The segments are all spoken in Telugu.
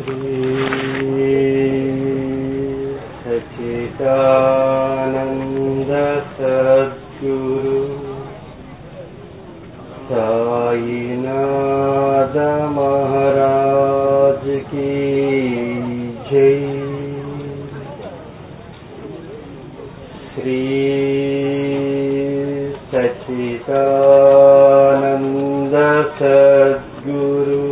सचिदानन्द सद्गुरु साईनाथ महाराज की जय श्री सचिदानन्द सद्गुरु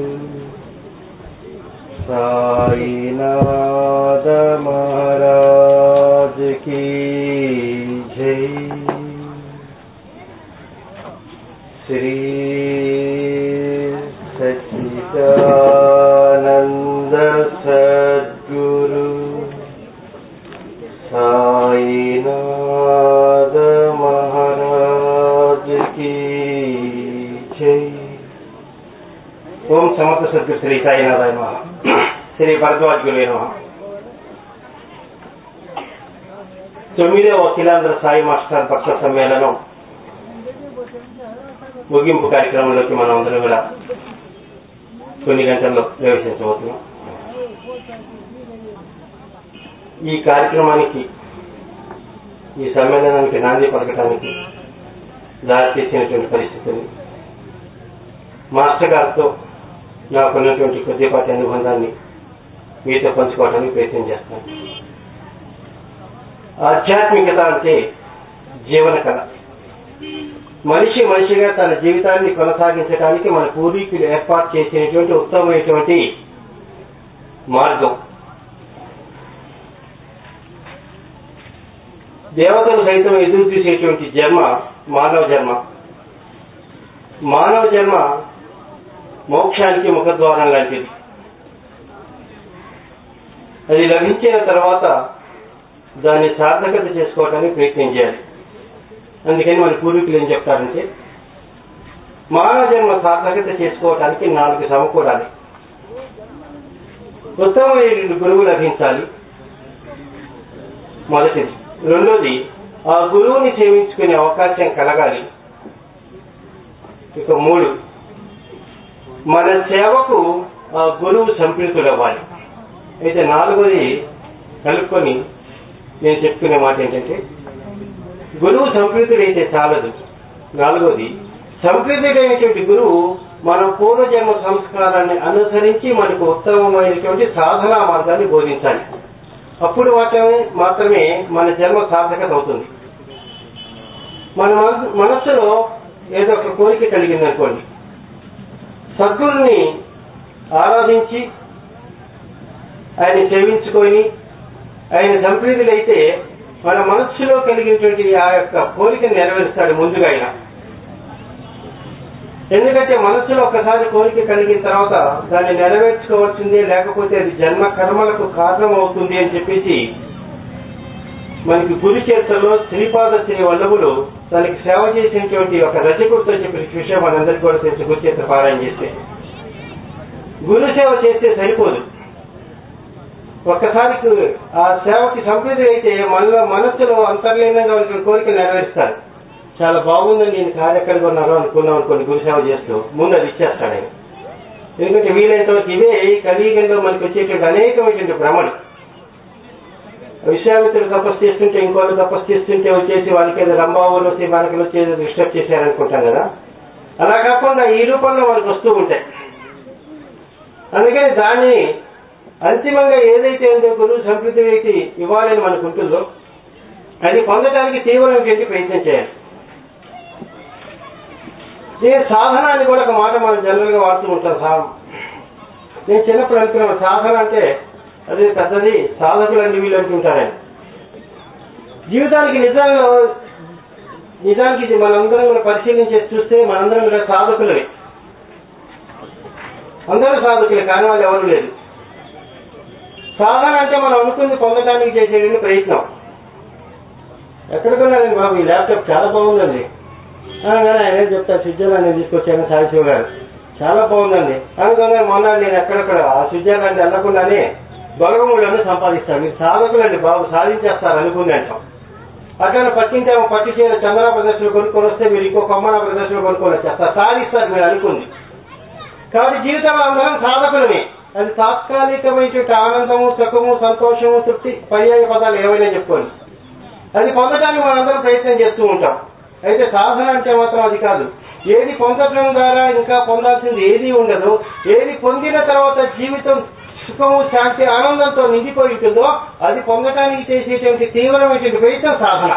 साईनाथ महाराज की जय श्री सच्चिदानन्द सद्गुरु साईनाथ महाराज की जय ఓం సమర్థ సద్గురు శ్రీ సాయినాథాయ నమ శ్రీ భరద్వాజ్ గురువే నమ తొమ్మిదవ అఖిలాంధ్ర సాయి మాస్టర్ భక్త సమ్మేళనం ముగింపు కార్యక్రమంలోకి మనం అందరం కూడా కొన్ని గంటల్లో ప్రవేశించబోతున్నాం ఈ కార్యక్రమానికి ఈ సమ్మేళనానికి నాంది పలకటానికి దారి చేసినటువంటి పరిస్థితిని మాస్టర్ గారితో నాకున్నటువంటి కొద్దిపాటి అనుబంధాన్ని మీతో పంచుకోవడానికి ప్రయత్నం చేస్తాను ఆధ్యాత్మికత అంటే జీవన కళ మనిషి మనిషిగా తన జీవితాన్ని కొనసాగించడానికి మన పూర్వీకులు ఏర్పాటు చేసినటువంటి ఉత్తమమైనటువంటి మార్గం దేవతలు సైతం ఎదురు చూసేటువంటి జన్మ మానవ జన్మ మానవ జన్మ మోక్షానికి ముఖద్వారం లాంటిది అది లభించిన తర్వాత దాన్ని సార్థకత చేసుకోవడానికి ప్రయత్నం చేయాలి అందుకని మన పూర్వీకులు ఏం చెప్తారంటే మానవ జన్మ సార్థకత చేసుకోవడానికి నాలుగు సమకూడాలి ఉత్తమమైనటువంటి గురువు లభించాలి మొదటిది రెండోది ఆ గురువుని సేవించుకునే అవకాశం కలగాలి ఇక మూడు మన సేవకు ఆ గురువు సంప్రీతుడవ్వాలి అయితే నాలుగోది కలుపుకొని నేను చెప్పుకునే మాట ఏంటంటే గురువు సంప్రీతుడైతే చాలదు నాలుగోది సంప్రీతుడైనటువంటి గురువు మన పూర్వజన్మ సంస్కారాన్ని అనుసరించి మనకు ఉత్తమమైనటువంటి సాధనా మార్గాన్ని బోధించాలి అప్పుడు మాత్రమే మాత్రమే మన జన్మ సార్థకత అవుతుంది మన మనసు- మనస్సులో ఏదో ఒక కోరిక కలిగింది అనుకోండి సద్గురుని ఆరాధించి ఆయన సేవించుకొని ఆయన సంప్రీతులైతే మన మనస్సులో కలిగినటువంటి ఆ యొక్క కోరిక నెరవేరుస్తాడు ముందుగా ఆయన ఎందుకంటే మనస్సులో ఒకసారి కోరిక కలిగిన తర్వాత దాన్ని నెరవేర్చుకోవాల్సిందే లేకపోతే అది జన్మ కర్మలకు కారణం అవుతుంది అని చెప్పేసి మనకి గురి చేతల్లో శ్రీపాద శ్రీ వల్లభులు తనకి సేవ చేసినటువంటి ఒక రచకుడితో చెప్పిన విషయం మనందరికీ కూడా తెలిసి గురి చేత పారాయణ చేస్తే గురు సేవ చేస్తే సరిపోదు ఒక్కసారి ఆ సేవకి సంప్రీతి అయితే మనలో మనస్సులో అంతర్లీనంగా ఉన్న కోరిక నెరవేరుస్తారు చాలా బాగుందని నేను కారు ఎక్కడ కొన్నారో అనుకున్నాం అనుకోండి గురు సేవ చేస్తూ ముందు అది ఇచ్చేస్తాడు ఆయన ఎందుకంటే వీలైనంత వరకు ఇవే ఈ కలియుగంలో మనకి వచ్చేటువంటి అనేకమైనటువంటి భ్రమలు విశ్వామిత్రుడు తపస్సు చేస్తుంటే ఇంకోళ్ళు తపస్సు చేస్తుంటే వచ్చేసి వాళ్ళకి ఏదో రంబావులు వచ్చి మనకి వచ్చేది డిస్టర్బ్ చేశారనుకుంటాం కదా అలా కాకుండా ఈ రూపంలో మనకు వస్తూ ఉంటాయి అందుకని దాన్ని అంతిమంగా ఏదైతే ఉందో గురువు సంప్రీతి అయితే ఇవ్వాలని మనకు ఉంటుందో అది పొందడానికి తీవ్రమైనటువంటి ప్రయత్నం చేయాలి దీని సాధన అని కూడా ఒక మాట మనం జనరల్ గా వాడుతూ ఉంటాం సా నేను చిన్నప్పుడు అనుకున్నాను సాధన అంటే అదే పెద్దది సాధకులు అన్ని వీళ్ళు అనుకుంటారని జీవితానికి నిజంగా నిజానికి ఇది మనందరం కూడా పరిశీలించి చూస్తే మనందరం కూడా సాధకులే అందరూ సాధకులే కానీ వాళ్ళు ఎవరు లేదు సాధన అంటే మనం అనుకుంది పొందడానికి చేసేటువంటి ప్రయత్నం ఎక్కడికొన్నారండి బాబు ఈ ల్యాప్టాప్ చాలా బాగుందండి అనగానే ఆయన ఏం చెప్తారు స్విట్జర్లాండ్ నేను తీసుకొచ్చాను సాయిశివ గారు చాలా బాగుందండి అనుకోగానే మొన్న నేను ఎక్కడెక్కడ ఆ స్విట్జర్లాండ్ వెళ్లకుండానే బలగములను సంపాదిస్తాను మీరు సాధకులండి బాబు సాధించేస్తారు అనుకుని అంటాం అట్లా పట్టించేమో పట్టి చీర చంద్ర ప్రదర్శన కొనుక్కొని వస్తే మీరు ఇంకో కొమ్మన ప్రదర్శన కొనుక్కొని వచ్చేస్తారు సాధిస్తారు మీరు అనుకుంది కాబట్టి జీవితంలో అందరం సాధకులమే అది తాత్కాలికమైనటువంటి ఆనందము సుఖము సంతోషము తృప్తి పర్యాయ పదాలు ఏవైనా చెప్పుకోండి అది పొందడానికి మనందరం ప్రయత్నం చేస్తూ ఉంటాం అయితే సాధన అంటే మాత్రం అది కాదు ఏది పొందడం ద్వారా ఇంకా పొందాల్సింది ఏది ఉండదు ఏది పొందిన తర్వాత జీవితం సుఖము శాంతి ఆనందంతో నిండిపోయి ఉంటుందో అది పొందడానికి చేసేటువంటి తీవ్రమైనటువంటి ప్రయత్నం సాధన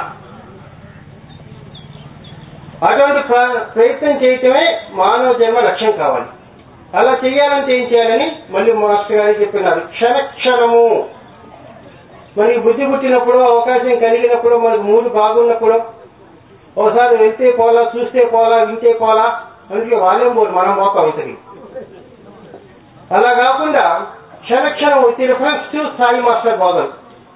అటువంటి ప్ర- ప్రయత్నం చేయటమే మానవ జన్మ లక్ష్యం కావాలి అలా చేయాలంటే ఏం చేయాలని మళ్ళీ మాస్టర్ గారు చెప్పినారు క్షణ క్షణము మనకి బుద్ధి పుట్టినప్పుడు అవకాశం కలిగినప్పుడు మనకు మూడు బాగున్నప్పుడు ఒకసారి వెళ్తే పోలా చూస్తే పోలా వింటే పోలా అందుకే వాళ్ళేం పోరు మనం పోతాం ఇంతకి అలా కాకుండా క్షణ క్షణం with reference to Sai master బోధన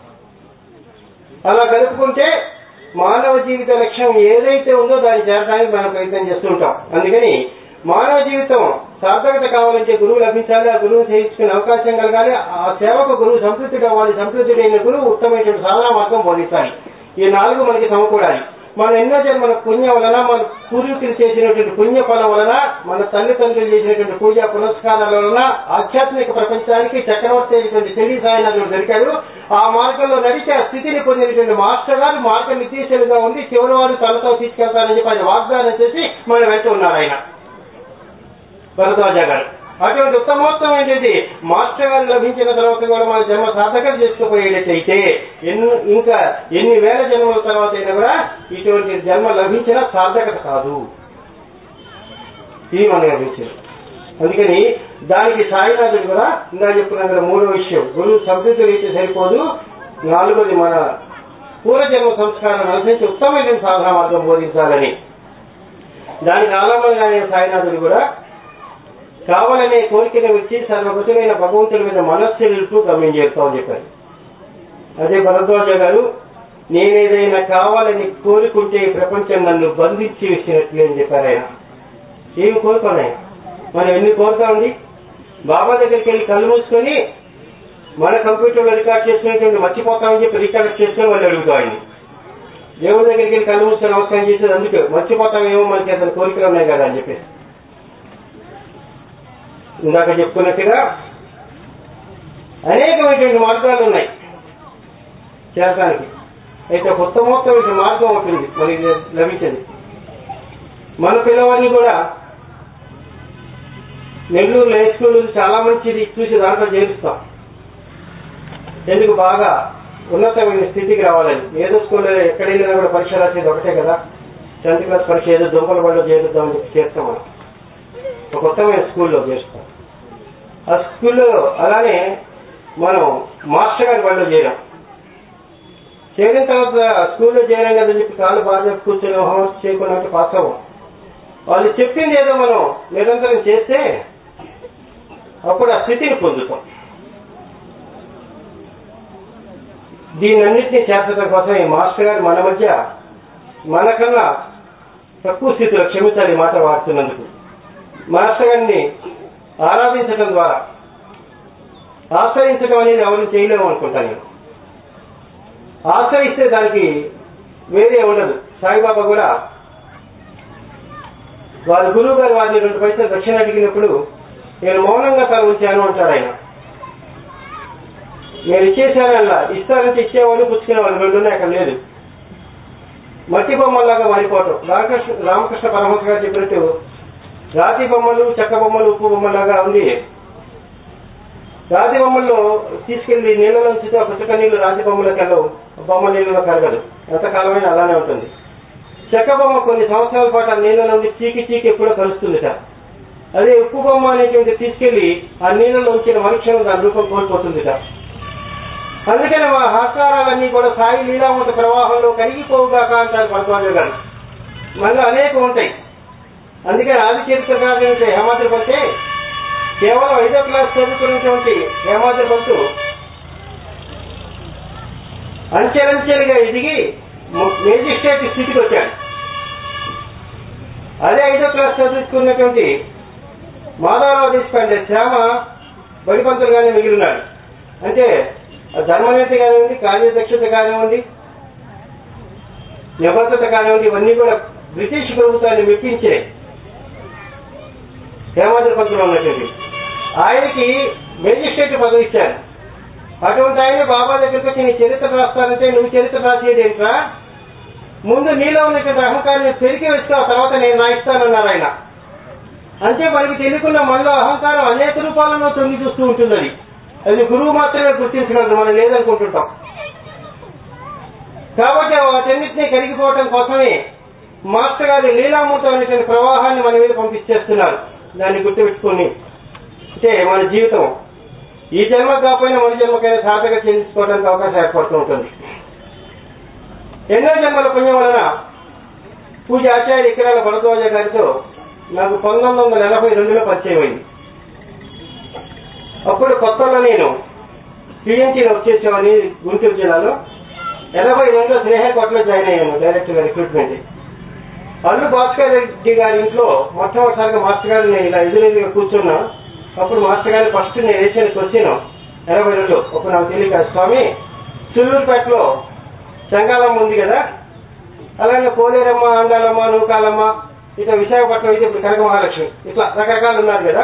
అలా కలుపుకుంటే మానవ జీవిత లక్ష్యం ఏదైతే ఉందో దాన్ని చేరడానికి మనం ప్రయత్నం చేస్తుంటాం అందుకని మానవ జీవితం సార్థకత కావాలంటే గురువు లభించాలి ఆ గురువు చేయించుకునే అవకాశం కలగాలి ఆ సేవకు గురువు సంతృప్తి అవ్వాలి సంతృప్తుడైన గురువు ఉత్తమమైనటువంటి సాధన మార్గం బోధించాలి ఈ నాలుగు మనకి సమకూడాలి మన ఎన్నో జన్మల పుణ్యం వలన మన పూర్వీకులు చేసినటువంటి పుణ్య ఫలం వలన మన తల్లిదండ్రులు చేసినటువంటి పూజా పునస్కారాల వలన ఆధ్యాత్మిక ప్రపంచానికి చక్రవర్తి అయినటువంటి తెలివి సాయనాథుడు దొరికాడు ఆ మార్గంలో నడిచి ఆ స్థితిని పొందినటువంటి మాస్టర్ గారు మార్గ నిర్దేశాలుగా ఉండి చివరి వారు తనతో తీసుకెళ్తారని చెప్పి ఆయన వాగ్దానం చేసి మన వెంట ఉన్నారు ఆయన భరద్వాజ గారు అటువంటి ఉత్తమోత్తమైనది మాస్టర్ గారు లభించిన తర్వాత కూడా మన జన్మ సాధకత చేసుకుపోయేటట్టయితే ఎన్ని ఇంకా ఎన్ని వేల జన్మల తర్వాత అయినా కూడా ఇటువంటి జన్మ లభించిన సార్థకత కాదు ఇది మనం లభించింది అందుకని దానికి సాయినాథుడు కూడా ఇందా చెప్పుకున్నాం కదా మూడో విషయం గురువు సంతృప్తి అయితే సరిపోదు నాలుగోది మన పూర్వజన్మ సంస్కారాన్ని అనుసరించి ఉత్తమమైన సాధన మార్గం బోధించాలని దానికి ఆలంబనగానే సాయినాథుడు కూడా కావాలనే కోరికను వచ్చి సర్వగతులైన భగవంతుడి మీద మనస్సు నిలుపు గమ్యం చేస్తామని చెప్పారు అదే భరద్వాజ గారు నేనేదైనా కావాలని కోరుకుంటే ఈ ప్రపంచం నన్ను బంధించి వేసినట్లే అని చెప్పారు ఆయన ఏమి కోరుకోను ఆయన మనం ఎన్ని కోరుతా ఉంది బాబా దగ్గరికి వెళ్ళి కళ్ళు మూసుకొని మన కంప్యూటర్లో రికార్డ్ చేసుకునేటువంటి మర్చిపోతామని చెప్పి రికార్డ్ చేసుకొని వాళ్ళు అడుగుతాం ఆయన్ని దేవుడి దగ్గరికి వెళ్ళి కళ్ళు మూసుకొని నమస్కారం చేసేది అందుకే మర్చిపోతామేమో మనకి అతని కోరికలు ఉన్నాయి కదా అని చెప్పేసి ఇందాక చెప్పుకున్నట్టుగా అనేకమైనటువంటి మార్గాలు ఉన్నాయి చేరడానికి అయితే కొత్త మొత్తమైన మార్గం ఉంటుంది మనకి లభించింది మన పిల్లవాడిని కూడా నెల్లూరు హై స్కూల్ చాలా మంచిది చూసి దాంట్లో చేరుస్తాం ఎందుకు బాగా ఉన్నతమైన స్థితికి రావాలని ఏదో స్కూల్లో ఎక్కడ వెళ్ళినా కూడా పరీక్ష రాసేది ఒకటే కదా టెన్త్ క్లాస్ పరీక్ష ఏదో దుంపల బడిలో చేరుద్దామని చెప్పి చేస్తాం మనం ఒక కొత్తమైన స్కూల్లో చేస్తాం ఆ స్కూల్లో అలానే మనం మాస్టర్ గారి బడిలో చేరాం చేరిన తర్వాత స్కూల్లో చేరాం కదని చెప్పి కాళ్ళు బాగా కూర్చొని హోంవర్క్ చేయకుండా పాస్ అవ్వం వాళ్ళు చెప్పింది ఏదో మనం నిరంతరం చేస్తే అప్పుడు ఆ స్థితిని పొందుతాం దీనన్నింటినీ చేర్చడం కోసం ఈ మాస్టర్ గారు మన మధ్య మనకన్నా తక్కువ స్థితిలో క్షమించాలి ఈ మాట వాడుతున్నందుకు మాస్టర్ గారిని ఆరాధించడం ద్వారా ఆశ్రయించడం అనేది ఎవరు చేయలేము అనుకుంటాను నేను ఆశ్రయిస్తే దానికి వేరే ఉండదు సాయిబాబా కూడా వారి గురువు గారు వారిని రెండు పైసలు దక్షిణ అడిగినప్పుడు నేను మౌనంగా తల ఉంచాను అంటాడు ఆయన నేను ఇచ్చేసానల్లా ఇస్తానంటే ఇచ్చేవాళ్ళు పుచ్చుకునేవాళ్ళు రెండు ఉన్నాయి అక్కడ లేదు మట్టి బొమ్మలాగా మారిపోవటం రామకృష్ణ రామకృష్ణ పరమహంస గారు చెప్పినట్టు రాతి బొమ్మలు చెక్క బొమ్మలు ఉప్పు బొమ్మలాగా ఉంది రాతి బొమ్మల్లో తీసుకెళ్లి నీళ్ళలో ఉంచితే ఆ పుస్తక నీళ్లు రాతి బొమ్మలకు వెళ్ళవు బొమ్మ నీళ్ళలో కరగదు ఎంతకాలమైనా అలానే ఉంటుంది చెక్క బొమ్మ కొన్ని సంవత్సరాల పాటు ఆ నీళ్ళలో ఉండి చీకి చీకి ఎప్పుడో కలుస్తుందిట అదే ఉప్పు బొమ్మ అనేటువంటి తీసుకెళ్లి ఆ నీళ్ళలో ఉంచిన మనుక్షణం దాని రూపం కోల్పోతుందిట అందుకని మా హాస్కారాలన్నీ కూడా సాయి లీలామృత ప్రవాహంలో కరిగిపోవుగాక అంటారు భరద్వాజ గారు మనలో అనేకం ఉంటాయి అందుకని ఆది చరిత్రకారులైన హేమాద్రి పంతే కేవలం ఐదో క్లాస్ చదువుకున్నటువంటి హేమాద్రి పంతు అంచెలంచెలుగా ఎదిగి మేజిస్ట్రేట్ స్థితికి వచ్చాడు అదే ఐదో క్లాస్ చదువుకున్నటువంటి మాధవరావు దేశపాండే శ్యామ బడిపంతులుగానే మిగిలినాడు అంటే ధర్మనేత కానివ్వండి కార్యదక్షత కానివ్వండి నిబద్ధత కానివ్వండి ఇవన్నీ కూడా బ్రిటిష్ ప్రభుత్వాన్ని మెప్పించాయి హేమాద్రి పంతులు ఉన్నటువంటి ఆయనకి మెజిస్ట్రేట్ పదవి ఇచ్చారు అటువంటి ఆయన బాబా దగ్గరికి వచ్చి నీ చరిత్ర రాస్తానంటే నువ్వు చరిత్ర రాసేది ఏంట్రా ముందు నీలో ఉన్నటువంటి అహంకారాన్ని పెరిగి వేసుకో ఆ తర్వాత నేను నా ఇస్తానన్నారు ఆయన అంటే మనకి తెలియకుండా మనలో అహంకారం అనేక రూపాలలో తొంగి చూస్తూ ఉంటుంది అది అది గురువు మాత్రమే గుర్తించగలదు మనం లేదనుకుంటుంటాం కాబట్టి వాటన్నిటినీ కరిగిపోవటం కోసమే మాస్టర్ గారి లీలామూర్తం అనేటువంటి ప్రవాహాన్ని మన మీద పంపించేస్తున్నారు దాన్ని గుర్తుపెట్టుకుని అంటే మన జీవితం ఈ జన్మ కాకపోయినా మన జన్మకైనా సాధక చెల్లించుకోవడానికి అవకాశం ఏర్పడుతూ ఉంటుంది ఎన్నో జన్మల పుణ్యం వలన పూజ ఆచార్య ఇకరాల భరద్వాజ గారితో నాకు పంతొమ్మిది వందల ఎనభై రెండులో పరిచయం అయింది అప్పుడు కొత్తలో నేను పిఎన్టీలో వచ్చేసామని గుంటూరు జిల్లాలో ఎనభై రెండులో స్నేహ కోటలో జాయిన్ అయ్యాను డైరెక్టర్ రిక్రూట్మెంట్ అల్లు భాస్కర్ రెడ్డి గారి ఇంట్లో మొట్టమొదటిసారిగా మాస్టర్ గారు నేను ఇలా ఎదురెదురుగా కూర్చున్నా అప్పుడు మాస్టర్ గారు ఫస్ట్ నేను వేసిన క్వశ్చన్ ఎనభై రెండులో అప్పుడు నాకు తెలియక స్వామి చిల్లూరుపేటలో చెంగాలమ్మ ఉంది కదా అలాగే పోలేరమ్మ అండాలమ్మ నూకాలమ్మ ఇట్లా విశాఖపట్నం అయితే ఇప్పుడు కనక మహాలక్ష్మి ఇట్లా రకరకాలు ఉన్నారు కదా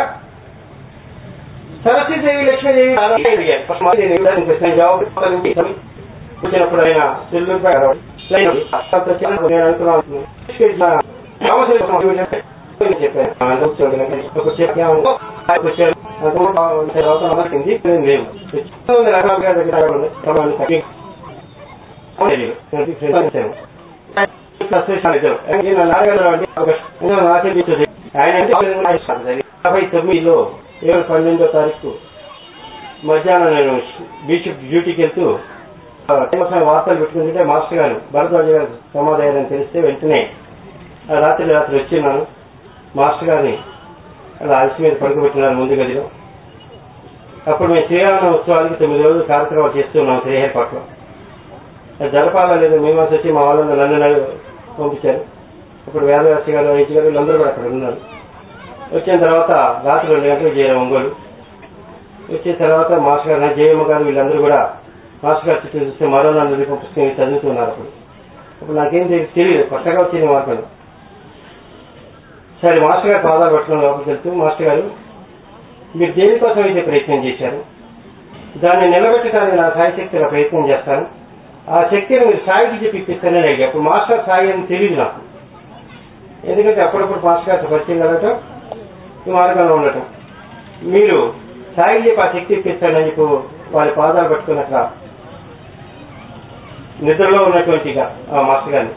సరస్వతీదేవి లక్ష్మీదేవి అడిగారు. ఫస్ట్ మాది నేను ఇవ్వడానికి ప్రశ్న జవాబు ఇవ్వడానికి వచ్చినప్పుడు ఆయన చిల్లూరుపేట లైన్ అంత చిన్న నేను అనుకున్నాను రామశ్రీ నేను చెప్పాను అంత వచ్చాడు నాకు. ఒక చెప్పాము ఆయన వచ్చాడు అంత తర్వాత నమ్మకింది నేను లేవు రకాల దగ్గర ఉంది. ప్రమాణం తగ్గి తెలియదు. నేను ప్రశ్నించాను. ఫ్రస్ట్రేషన్ ఇద్దరు. ఆయన నాన్నగారు అంటే ఒక ఇంకా నాకే తెలుస్తుంది. ఆయన అంటే ఆయన ఇష్టం. యాభై తొమ్మిదిలో ఏప్రిల్ పన్నెండో తారీఖు మధ్యాహ్నం నేను బీచ్ డ్యూటీకి వెళ్తూ ఆ, టైమర్స్ వార్తలు పెట్టుకుంటుంటే మాస్టర్ గారు భరద్వాజ గారు సమాధయ్యారని తెలిస్తే వెంటనే ఆ రాత్రి రాత్రి వచ్చిన్నాను మాస్టర్ గారిని అలా అలసి మీద పడుకోబెట్టినారు ముందు గదిలో అప్పుడు మేము శ్రీరామ ఉత్సవానికి తొమ్మిది రోజులు కార్యక్రమాలు చేస్తున్నాం శ్రీహరిపట్ల అది జరపాలా లేదు మేమాస్ వచ్చి మా వాళ్ళని లండన్ పంపించారు అప్పుడు వేదవ్యాస గారు ఐజీ గారు వీళ్ళందరూ కూడా అక్కడ ఉన్నారు వచ్చిన తర్వాత రాత్రి రెండు గంటలకు చేరాం ఒంగోలు వచ్చిన తర్వాత మాస్టర్ గారు జయమ్మ గారు వీళ్ళందరూ కూడా మాస్టర్ గారు చుట్టూ చూస్తే మరో నన్ను పుస్తకం చదువుతున్నారు అప్పుడు అప్పుడు నాకేం తెలి- తెలియదు కొత్తగా వచ్చింది మార్పులు సరే మాస్టర్ గారు పాదాలు పట్టుకుని లోపలికి వెళ్తూ మాస్టర్ గారు మీరు దేనికోసం అయితే ప్రయత్నం చేశారు దాన్ని నిలబెట్టడానికి నా సాయి శక్తిగా ప్రయత్నం చేస్తాను ఆ శక్తిని మీరు సాయికి చెప్పి ఇప్పిస్తానని అడిగి అప్పుడు మాస్టర్ సాయి అని తెలియదు నాకు ఎందుకంటే అప్పుడప్పుడు మాస్టర్ గారితో పరిచయం కలగటం ఈ మార్గంలో ఉండటం మీరు సాయికి చెప్పి ఆ శక్తి ఇప్పిస్తానని చెప్పి వారి పాదాలు పట్టుకున్నట్ల నిద్రలో ఉన్నటువంటి ఇక ఆ మాస్టర్ గారిని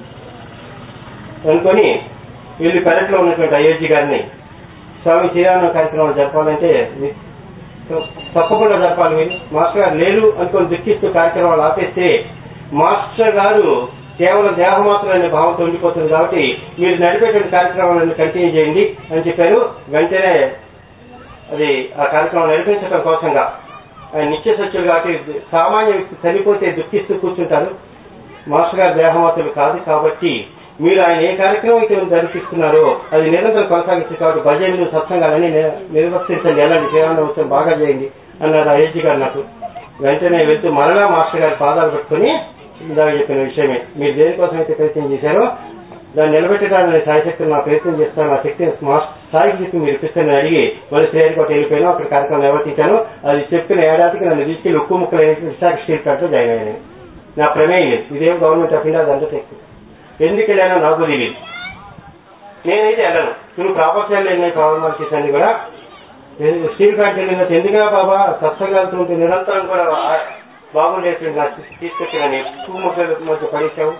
అనుకొని వీళ్ళు పెరట్లో ఉన్నటువంటి అయోధ్య గారిని స్వామి శ్రీరామ కార్యక్రమం జరపాలంటే మీ- తప్పకుండా జరపాలి మీరు మాస్టర్ గారు లేరు అనుకొని దుఃఖిస్తూ కార్యక్రమాలు ఆపేస్తే మాస్టర్ గారు కేవలం దేహమాత్రం అనే భావంతో ఉండిపోతుంది కాబట్టి మీరు నడిపేటువంటి కార్యక్రమాలను కంటిన్యూ చేయండి అని చెప్పారు వెంటనే అది ఆ కార్యక్రమం నడిపించడం కోసంగా ఆయన నిత్య సత్యులు కాబట్టి సామాన్య వ్యక్తి చనిపోతే దుఃఖిస్తూ కూర్చుంటారు మాస్టర్ గారి దేహమాతలు కాదు కాబట్టి మీరు ఆయన ఏ కార్యక్రమం అయితే జరిపిస్తున్నారో అది నిరంతరం కొనసాగించి కాబట్టి భజనలు సత్సంగాలన్నీ ని- నిర్వర్తించండి ఎలాంటి శ్రీరామ ఉత్సవం బాగా చేయండి అన్నారు అయోధ్య గారు నాకు వెంటనే వెళ్తూ మరలా మాస్టర్ గారి పాదాలు పెట్టుకుని ఇందాక చెప్పిన విషయమే మీరు దేనికోసం అయితే ప్రయత్నం చేశారో దాన్ని నిలబెట్టడానికి సాయశక్తిని నా ప్రయత్నం చేస్తాను నా శక్తిని మాస్టర్ స్థాయికి చెప్పి మీరు ఇప్పిస్తానని అడిగి మళ్ళీ శ్రేణికోట వెళ్ళిపోయాను అక్కడ కార్యక్రమం నిర్వర్తించాను అది చెప్పిన ఏడాదికి నన్ను తీసుకెళ్లి ఉక్కు ముక్కలు విశాఖ స్టీల్ ప్లాంట్ లో జాయిన్ అయ్యాను నా ప్రమేయం లేదు ఇదేం గవర్నమెంట్ ఆఫ్ ఇండియా అండర్టేక్ ఎందుకు వెళ్ళానో నాకు తెలియదు నేనైతే వెళ్ళను నువ్వు ప్రాపర్చాలు వెళ్ళినాయి పవన్ మార్కెట్స్ అన్ని కూడా స్టీల్ ప్లాంట్ వెళ్ళిన ఎందుకురా బాబా సత్సంగాలతో ఉంటే నిరంతరం కూడా ఆ- బాగుండేటువంటి నా తీసుకొచ్చి నన్ను ఎక్కువ ముక్కల మధ్య పడేశావు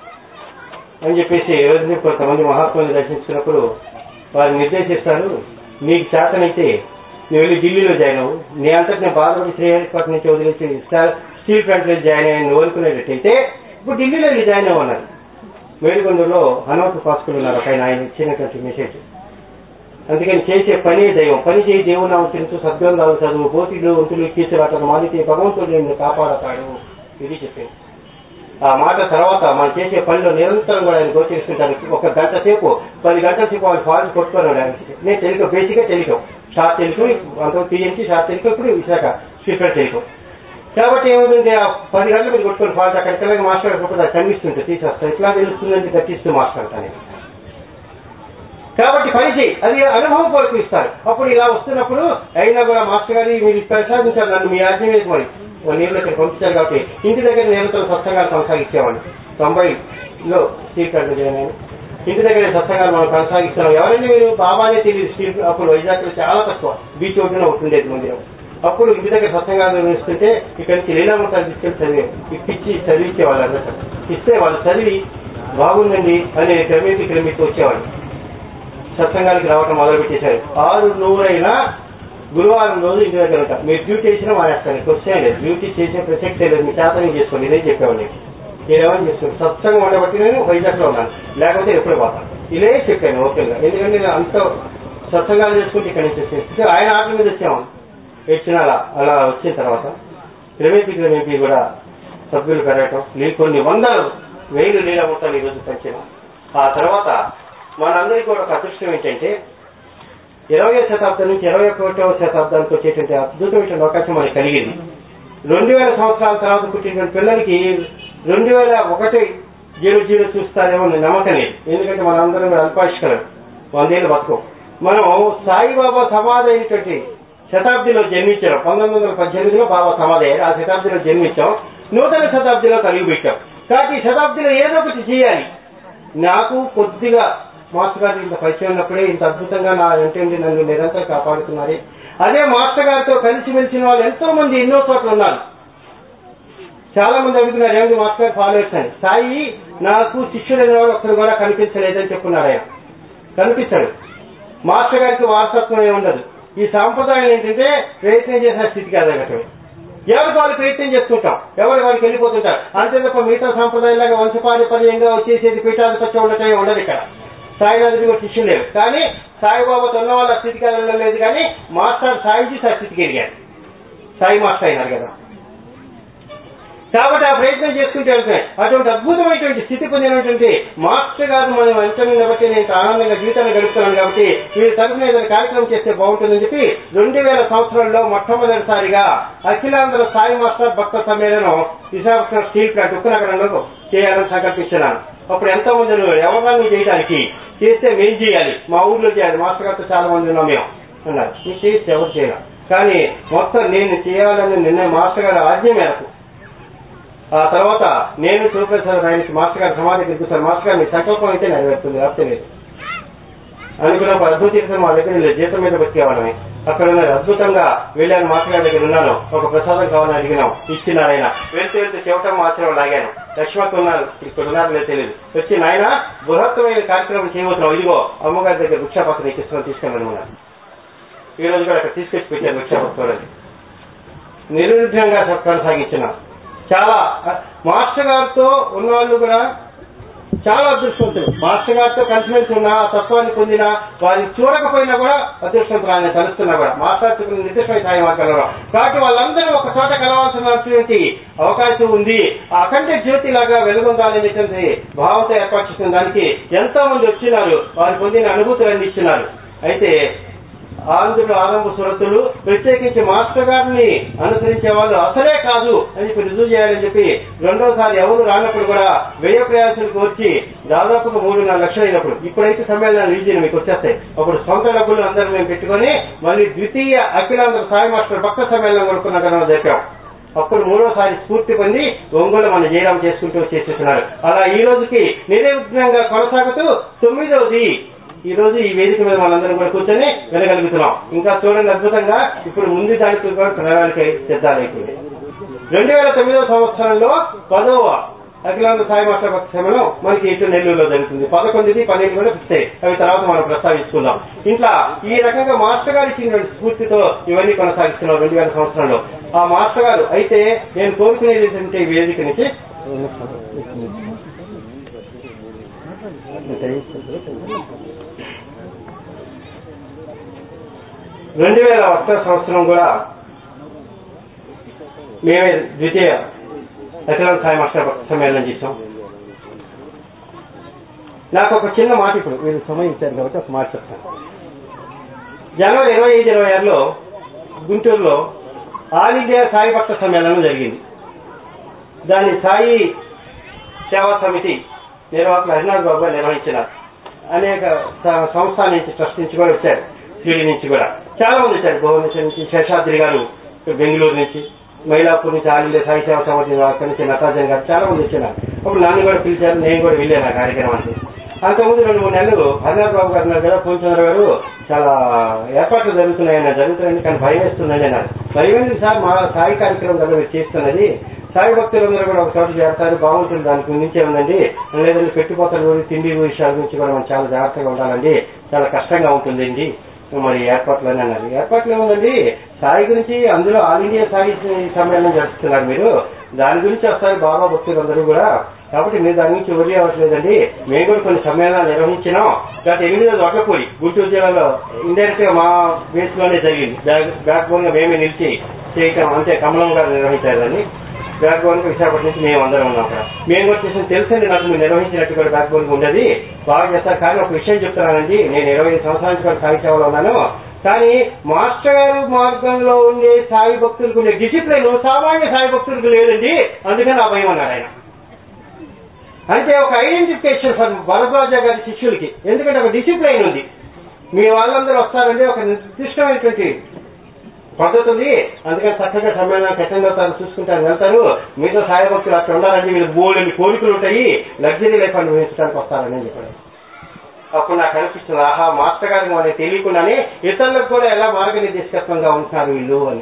అని చెప్పేసి రోజు కొంతమంది మహాత్ముని దర్శించుకున్నప్పుడు వారు నిర్దేశిస్తారు నీకు చేతనైతే నువ్వు వెళ్ళి ఢిల్లీలో జాయిన్ అవ్వు నీ అంతటి నేను బాధపడి శ్రీహరికోట నుంచి వదిలేసి స్టా- స్టీల్ ప్లాంట్ లో జాయిన్ అయ్యాను కోరుకునేటట్టయితే ఇప్పుడు ఢిల్లీలో వెళ్ళి జాయిన్ అవ్వన్నారు మేడికొండలో హనుమంతు పాస్కులు ఉన్నారు ఒక ఆయన ఆయన ఇచ్చినటువంటి మెసేజ్ అందుకని చేసే పనే దైవం పని చేయి దేవుని అవతరించు సద్గ్రంథాలు చదువు పోటీలు వంతులు కీచులాటలు మాలితే భగవంతుడు నిన్ను కాపాడతాడు ఇది చెప్పింది ఆ మాట తర్వాత మనం చేసే పనిలో నిరంతరం కూడా ఆయన గోచరిస్తుంటారు ఒక గంట సేపు పది గంటల సేపు వాళ్ళు ఫారెన్ కొట్టుకొని ఉండాలి నేను తెలుగు బేసిక్గా తెలుగు షార్ట్ తెలుగు అంత టీఎంసీ షార్ట్ తెలుగు ఇప్పుడు విశాఖ స్పీకర్ తెలుగు కాబట్టి ఏమవుతుంది ఆ పది గంటలు మీరు కొట్టుకొని ఫాల్ట్ అక్కడికి వెళ్ళి మాస్టర్ కొట్టుకుంటే అది కనిపిస్తుంటే తీసేస్తా ఇట్లా తెలుస్తుందని దట్టిస్తూ మాస్టర్ అంటాను నేను. కాబట్టి పని చేయి అది అనుభవం కొరకు ఇస్తారు అప్పుడు ఇలా వస్తున్నప్పుడు అయినా కూడా మాస్టర్ గారి మీరు ప్రసాదించారు నన్ను మీ ఆజ్ఞ మీద మరి నీళ్ళు ఇక్కడ పంపించారు కాబట్టి ఇంటి దగ్గర నిరంతరం స్వచ్ఛంగా కొనసాగించేవాడిని తొంభైలో స్టీల్ కార్డు జాయిన్ ఇంటి దగ్గర సత్సంగాలు మనం కొనసాగిస్తున్నాం ఎవరైనా మీరు బాబానే తెలియదు స్టీల్ అప్పుడు వైజాగ్లో చాలా తక్కువ బీచ్ ఒడ్డున ఉంటుండేది మందిరం అప్పుడు ఇంటి దగ్గర సత్సంగాలు నిర్వహిస్తుంటే ఇక్కడి నుంచి లీలామతాలు తీసుకెళ్లి చదివి ఇప్పించి చదివించేవాళ్ళు అన్నట్టు ఇస్తే వాళ్ళు చదివి బాగుందండి అనే క్రమేపీ క్రమేపీ వచ్చేవాళ్ళు సత్సంగానికి రావటం మొదలు పెట్టేశారు ఆరు నూరైనా గురువారం రోజు ఇంటి దగ్గర ఉంటాం మీరు డ్యూటీ చేసినా మానేస్తాను క్వశ్చన్ లేదు డ్యూటీ చేసే ప్రసక్తే లేదు మీ చేతనే చేసుకోండి ఇదే చెప్పేవాడిని నేనేమని చేస్తాను సత్సంగం ఉండబట్టి నేను వైజాగ్ లో ఉన్నాను లేకపోతే ఎప్పుడే పోతాను ఇదే చెప్పాను ఓకేగా ఎందుకంటే నేను అంత సత్సంగాలు చేసుకుంటే ఇక్కడ నుంచి వచ్చేసి ఆయన ఆటల మీద వచ్చాము ఇచ్చిన అలా అలా వచ్చిన తర్వాత క్రమేపీ క్రమేపీ కూడా సభ్యులు పెరగటం లీ కొన్ని వందలు వేలు నీళ్ళ మొత్తాలు ఈరోజు పెంచిన ఆ తర్వాత మనందరికీ కూడా ఒక అదృష్టం ఏంటంటే ఇరవై శతాబ్దం నుంచి ఇరవై ఒకటవ శతాబ్దానికి వచ్చేటువంటి అద్భుతమైన అవకాశం మనకి కలిగింది రెండు వేల సంవత్సరాల తర్వాత పుట్టినటువంటి పిల్లలకి రెండు వేల ఒకటి జీరో జీరో చూస్తారేమో అని నమ్మకం లేదు ఎందుకంటే మనందరం అల్పాయుష్కరం వందేళ్ళు బతకం మనం సాయిబాబా సమాధి అయినటువంటి శతాబ్దిలో జన్మించాం పంతొమ్మిది వందల పద్దెనిమిదిలో బాబా సమాధి అయ్యారు ఆ శతాబ్దిలో జన్మించాం నూతన శతాబ్దిలో కలిగి పెట్టాం కాబట్టి ఈ శతాబ్దిలో ఏదో ఒకటి చేయాలి నాకు కొద్దిగా మాస్టర్ గారు ఇంత పరిచయం ఉన్నప్పుడే ఇంత అద్భుతంగా నా వెంటండి నన్ను నిరంతరం కాపాడుతున్నారు అదే మాస్టర్ గారితో కలిసి మెలిసిన వాళ్ళు ఎంతో మంది ఎన్నో చోట్ల ఉన్నారు చాలా మంది అడుగుతున్నారు ఏమిటి మాస్టర్ గారు ఫాలోవర్స్ అని సాయి నాకు శిష్యుడు అనేవాడు ఒక్కరు కూడా కనిపించలేదని చెప్పున్నాడు ఆయన కనిపించాడు మాస్టర్ గారికి వారసత్వం ఏమి ఉండదు ఈ సాంప్రదాయం ఏంటంటే ప్రయత్నం చేసిన స్థితికి ఎదగటం ఎవరికి వాళ్ళు ప్రయత్నం చేస్తుంటాం ఎవరు వాళ్ళకి వెళ్ళిపోతుంటారు అంతే తప్ప మిగతా సాంప్రదాయంలాగా వంశపారంపర్యంగా వచ్చేసేది పీఠాధిపత్యం ఉండటం ఉండదు ఇక్కడ సాయినాథుడి కూడా శిష్యులు లేవు కానీ సాయిబాబాతో ఉన్న వాళ్ళ స్థితికి వెళ్ళడం లేదు కానీ మాస్టర్ సాయిజీ ఆ స్థితికి ఎదిగారు సాయి మాస్టర్ అయినారు కదా కాబట్టి ఆ ప్రయత్నం చేసుకుంటే వెళ్తున్నాయి అటువంటి అద్భుతమైనటువంటి స్థితి పొందినటువంటి మాస్టర్ గారు మనం వెంటనే బట్టి నేను ఆనందంగా జీవితాన్ని గడుపుతున్నాను కాబట్టి వీరి తరఫున ఏదైనా కార్యక్రమం చేస్తే బాగుంటుందని చెప్పి రెండు వేల సంవత్సరంలో మొట్టమొదటిసారిగా అఖిలాంధ్ర సాయి మాస్టర్ భక్త సమ్మేళనం విశాఖపట్నం స్టీల్ ప్లాంట్ ఉక్కనగరంలో చేయాలని సంకల్పించినాను అప్పుడు ఎంతో మంది ఉన్నారు. ఎవరన్నా నువ్వు చేయడానికి చేస్తే మేం చేయాలి మా ఊర్లో చేయాలి మాస్టర్ గారితో చాలా మంది ఉన్నాం మేము అన్నారు మీరు చేస్తే ఎవరు చేయాలి కానీ మొత్తం నేను చేయాలని నిన్న మాస్టర్ గారి ఆజ్ఞ మేరకు ఆ తర్వాత నేను శివప్రసాద్ ఆయనకి మాస్టర్ గారి సమాధి తిరుగుతాను మాస్టర్ గారు మీ సంకల్పం అయితే నెరవేరుతుంది లేకపోతే లేదు అనుకున్న ఒక అద్భుత తీర్థం మా దగ్గర లేదు జీతం మీద బతికేవాళ్ళని అక్కడ ఉన్నది అద్భుతంగా వెళ్ళాను మాస్టర్ గారి దగ్గర ఉన్నాను ఒక ప్రసాదం కావాలని అడిగినాం ఇచ్చినారు ఆయన వెళ్తూ వెళ్తూ చెవటం ఆశ్రమం లాగాను లక్ష్మణ్ ఉన్నారు ఇక్కడ ఉన్నారు లేదు తెలియదు వచ్చి నాయన బృహత్తమైన కార్యక్రమం చేయబోతున్నాం ఇదిగో అమ్మగారి దగ్గర భిక్షాపత్రం ఎక్కిస్తున్నాం తీసుకెళ్ళమని ఉన్నారు ఈ రోజు కూడా అక్కడ తీసుకొచ్చి పెట్టారు భిక్షాపత్రం నిర్విఘ్నంగా కొనసాగించిన చాలా మాస్టర్ గారితో ఉన్నవాళ్ళు కూడా చాలా అదృష్టవంతులు మాస్టర్ గారితో కలిసిమెలిసి ఉన్న ఆ తత్వాన్ని పొందిన వారిని చూడకపోయినా కూడా అదృష్టవంతులు ఆయన కలుస్తున్నా కూడా మాస్టర్ చెప్పిన నిర్దిష్టమైన సాయి మార్గంలో కాబట్టి వాళ్ళందరూ ఒక చోట కలవాల్సినటువంటి అవకాశం ఉంది ఆ అఖండ జ్యోతి లాగా వెలుగొందాలనేటువంటి భావంతో ఏర్పాటు చేసిన దానికి ఎంతో మంది వచ్చినారు వారు పొందిన అనుభూతులన్నీ ఇచ్చినారు అయితే ఆంధ్రుడు ఆరంభ సురతులు ప్రత్యేకించి మాస్టర్ గారిని అనుసరించే వాళ్ళు అసలే కాదు అని చెప్పి రుజువు చేయాలని చెప్పి రెండోసారి ఎవరు రానప్పుడు కూడా వ్యయ ప్రయాసాలు కోర్చి దాదాపుగా మూడున్నర లక్షలు అయినప్పుడు ఇప్పుడైతే సమ్మేళనాలు ఈజీని మీకు వచ్చేస్తాయి అప్పుడు సొంత డబ్బులు అందరూ మేము పెట్టుకొని మళ్ళీ ద్వితీయ అఖిలాంధ్ర సాయి మాస్టర్ భక్త సమ్మేళనం కొనుక్కున్న ఘటన చెప్పాం అప్పుడు మూడోసారి స్ఫూర్తి పొంది ఒంగోలు మన జయరాం చేసుకుంటూ వచ్చేసేస్తున్నారు అలా ఈ రోజుకి నిర్విఘ్నంగా కొనసాగుతూ తొమ్మిదవది ఈ రోజు ఈ వేదిక మీద మనందరం కూడా కూర్చొని వినగలుగుతున్నాం ఇంకా చూడండి అద్భుతంగా ఇప్పుడు ముందు దానికి కూడా ప్రణాళిక సిద్ధాలైపోయింది రెండు వేల తొమ్మిదవ సంవత్సరంలో పదవ అఖిలాంధ్ర సాయి మాస్టర్ భక్తి సమయంలో మనకి ఇటు నెల్లూరులో జరుగుతుంది పదకొండుది పన్నెండు కూడా ఫిక్స్ అయ్యాయి అవి తర్వాత మనం ప్రస్తావించుకుందాం ఇంట్లో ఈ రకంగా మాస్టర్ గారు ఇచ్చినటువంటి స్ఫూర్తితో ఇవన్నీ కొనసాగిస్తున్నాం రెండు వేల సంవత్సరంలో ఆ మాస్టర్ గారు అయితే నేను కోరుకునేది ఏంటంటే ఈ వేదిక నుంచి రెండు వేల ఒకటో సంవత్సరం కూడా మేమే ద్వితీయ అఖిలాంధ్ర సాయి మాస్టర్ భక్తి సమ్మేళనం చేశాం నాకు ఒక చిన్న మాట ఇప్పుడు మీరు సమయం ఇచ్చారు కాబట్టి ఒక మాట చెప్తాను జనవరి ఇరవై ఐదు ఇరవై ఆరులో గుంటూరులో ఆల్ ఇండియా సాయి భక్త సమ్మేళనం జరిగింది దాని సాయి సేవా సమితి నిర్వాహకులు హరినాథ్ బాబు గారు నిర్వహించినారు అనేక స- సంస్థల నుంచి ట్రస్ట్ నుంచి కూడా వచ్చారు షిరిడి నుంచి కూడా చాలా మంది వచ్చారు భువనేశ్వర్ నుంచి శేషాద్రి గారు బెంగళూరు నుంచి మైలాపూర్ నుంచి ఆల్ ఇండియా సాయి సేవ సమితి అక్కడి నుంచి నటాజన్ గారు చాలా మంది వచ్చారు అప్పుడు నన్ను కూడా పిలిచారు నేను కూడా వెళ్ళాను ఆ కార్యక్రమానికి అంతకుముందు రెండు మూడు నెలలు హరినాథ్ బాబు గారు ఉన్నారు కదా పూర్ణచంద్ర గారు చాలా ఏర్పాట్లు జరుగుతున్నాయన్న జరుగుతున్నాయని కానీ భయం వేస్తుందని అన్నారు భయం ఎందుకు సార్ మా సాయి కార్యక్రమం కదా మీరు చేస్తున్నది సాయి భక్తులందరూ కూడా ఒక చోట చేరతారు బాగుంటుంది దానికి మించే ఉందండి లేదంటే పెట్టుపోతల గురించి తిండి విషయాల గురించి కూడా మనం చాలా జాగ్రత్తగా ఉండాలండి చాలా కష్టంగా ఉంటుందండి మరి ఏర్పాట్లు అని అన్నారు ఏర్పాట్లు ఏముందండి సాయి గురించి అందులో ఆల్ ఇండియా సాయి సమ్మేళనం జరుపుతున్నారు మీరు దాని గురించి వస్తారు బాబా భక్తులందరూ కూడా కాబట్టి మీరు దాని గురించి వరి అవ్వట్లేదండి మేము కూడా కొన్ని సమ్మేళనాలు నిర్వహించినాం గత ఎనిమిదో ఒక్కపూడి గుంటూరు జిల్లాలో ఇండైరెక్ట్ గా మా బేస్ లోనే జరిగింది బ్యాక్ బోన్ గా మేమే నిలిచి చేయటం అంతే కమలం గారు నిర్వహించారు దాన్ని బ్యాక్ బోన్ విశాఖపట్నం నుంచి మేము అందరం ఉన్నాం అక్కడ మేము కూడా చేసిన తెలుసండి నాకు మీరు నిర్వహించినట్టు కూడా బ్యాక్ బోన్ ఉండదు బాగా చేస్తారు కానీ ఒక విషయం చెప్తున్నానండి నేను ఇరవై ఐదు సంవత్సరాల నుంచి కూడా సాయి సేవలో ఉన్నాను కానీ మాస్టర్ గారు మార్గంలో ఉండే సాయి భక్తులకు ఉండే డిసిప్లిన్ సామాన్య సాయి భక్తులకు లేదండి అందుకని ఆ భయం అన్నాడు ఆయన అంటే ఒక ఐడెంటిఫికేషన్ ఫర్ భరద్వాజ గారి శిష్యులకి ఎందుకంటే ఒక డిసిప్లైన్ ఉంది మీ వాళ్ళందరూ వస్తారంటే ఒక నిర్దిష్టమైనటువంటి పద్ధతి ఉంది అందుకని చక్కగా సమ్మేళనానికి అటెండ్ అవుతారు చూసుకుంటారు వెళ్తారు మీతో సాయ భక్తులు అట్లా ఉండాలండి వీళ్ళు బోల్డెన్ని కోరికలు ఉంటాయి లగ్జరీ లైఫ్ అనుభవించడానికి వస్తారని అని చెప్పాడు అప్పుడు నాకు అనిపిస్తుంది ఆహా మాస్టర్ గారికి మనకి తెలియకుండానే ఇతరులకు కూడా ఎలా మార్గనిర్దేశకత్వంగా ఉంటున్నారు వీళ్ళు అని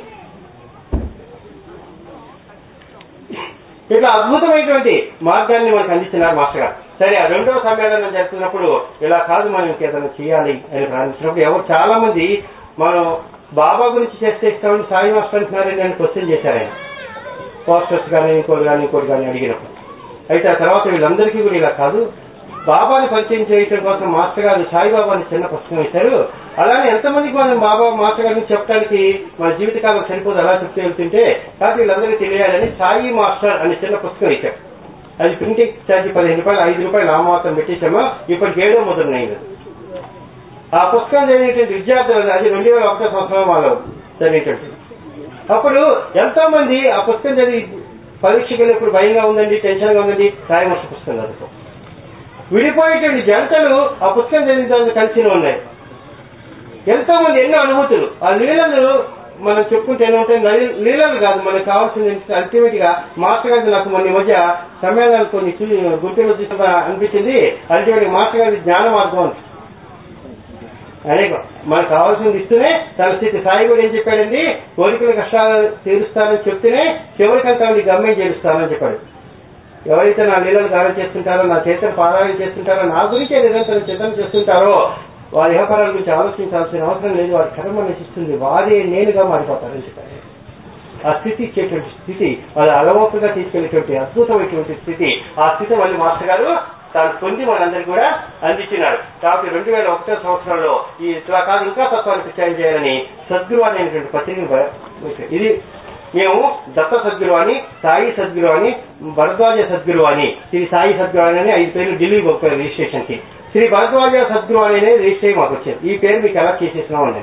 ఇట్లా అద్భుతమైనటువంటి మార్గాన్ని మనకు అందిస్తున్నారు మాస్టర్ గారు సరే ఆ రెండవ సమ్మేళనం జరుగుతున్నప్పుడు ఇలా కాదు మనం ఇంకేదైనా చేయాలి అని ప్రారంభించినప్పుడు ఎవరు చాలా మంది మనం బాబా గురించి చేస్తే ఇస్తామని సాయి మాస్టర్ అంటున్నారని నేను క్వశ్చన్ చేశారు ఆయన పోస్టర్స్ కానీ ఇంకోటి కానీ ఇంకోటి కానీ అడిగినప్పుడు అయితే ఆ తర్వాత వీళ్ళందరికీ కూడా ఇలా కాదు బాబాని పరిచయం చేయటం కోసం మాస్టర్ గారు సాయిబాబాని చిన్న పుస్తకం ఇచ్చారు అలానే ఎంతమందికి మనం బాబా మాస్టర్ గారిని చెప్పడానికి మన జీవితకాలం సరిపోదు అలా చెప్తూ వెళ్తుంటే కాబట్టి వీళ్ళందరికీ తెలియాలని సాయి మాస్టర్ అనే చిన్న పుస్తకం ఇచ్చారు అది ప్రింటింగ్ ఛార్జీ పదిహేను రూపాయలు ఐదు రూపాయలు ఆ మాత్రం పెట్టేశామో ఇప్పటికి ఏడో ముద్రనైంది ఆ పుస్తకం చదివినటువంటి విద్యార్థులు అది రెండు వేల ఒకటో సంవత్సరం వాళ్ళు చదివినటువంటి అప్పుడు ఎంతో మంది ఆ పుస్తకం చదివి పరీక్షకి వెళ్ళినప్పుడు భయంగా ఉందండి టెన్షన్ గా ఉందండి సాయమర్ష పుస్తకం చదువుకో విడిపోయేటువంటి జంటలు ఆ పుస్తకం చదివిన తర్వాత కలిసి ఉన్నాయి ఎంతో మంది ఎన్నో అనుభూతులు ఆ లీలలు మనం చెప్పుకుంటే ఏమంటే లీలలు కాదు మనకు కావాల్సింది అల్టిమేట్ గా మాస్టర్ గారి నాకు మొన్న ఈ మధ్య సమ్మేళనాలు కొన్ని చూ- గుర్తులు చూసిన అనిపించింది అల్టిమేట్ మాస్టర్ గారి జ్ఞాన మార్గం అని అనేక మనకు కావాల్సింది ఇస్తూనే తన స్థితి సాయి కూడా ఏం చెప్పాడండి కోరికల కష్టాలు తీరుస్తానని చెప్తేనే చివరికంతా మంది గమ్యం చేరుస్తానని చెప్పాడు ఎవరైతే నా లీలలు గానం చేస్తుంటారో నా చేతను పారాయణ చేస్తుంటారో నా గురించే నిరంతరం చిత్తం చేస్తుంటారో వారి వ్యవహారాల గురించి ఆలోచించాల్సిన అవసరం లేదు వారి కర్మ నశిస్తుంది వారే నేనుగా మారిపోతారని చెప్పారు ఆ స్థితి ఇచ్చేటువంటి స్థితి అది అలవోకగా తీసుకెళ్లేటువంటి అద్భుతమైనటువంటి స్థితి ఆ స్థితి మళ్ళీ మాస్టర్ గారు తాను పొంది మనందరికీ కూడా అందించినాడు కాబట్టి రెండు వేల ఒకటో సంవత్సరంలో ఈ ఇట్లా కాదు ఇంకా తత్వాన్ని ప్రచారం చేయాలని సద్గురు అనేటువంటి పత్రికను బ- ఇది మేము దత్త సద్గురు అని సాయి సద్గురు అని భరద్వాజ సద్గురు అని శ్రీ సాయి సద్గురు అని ఐదు పేర్లు ఢిల్లీ పంపారు రిజిస్ట్రేషన్ కి శ్రీ భరద్వాజ సద్గురు అని రిజిస్టర్ అయ్యి మాకు వచ్చింది ఈ పేరు మీకు ఎలా చేసేసినాం అండి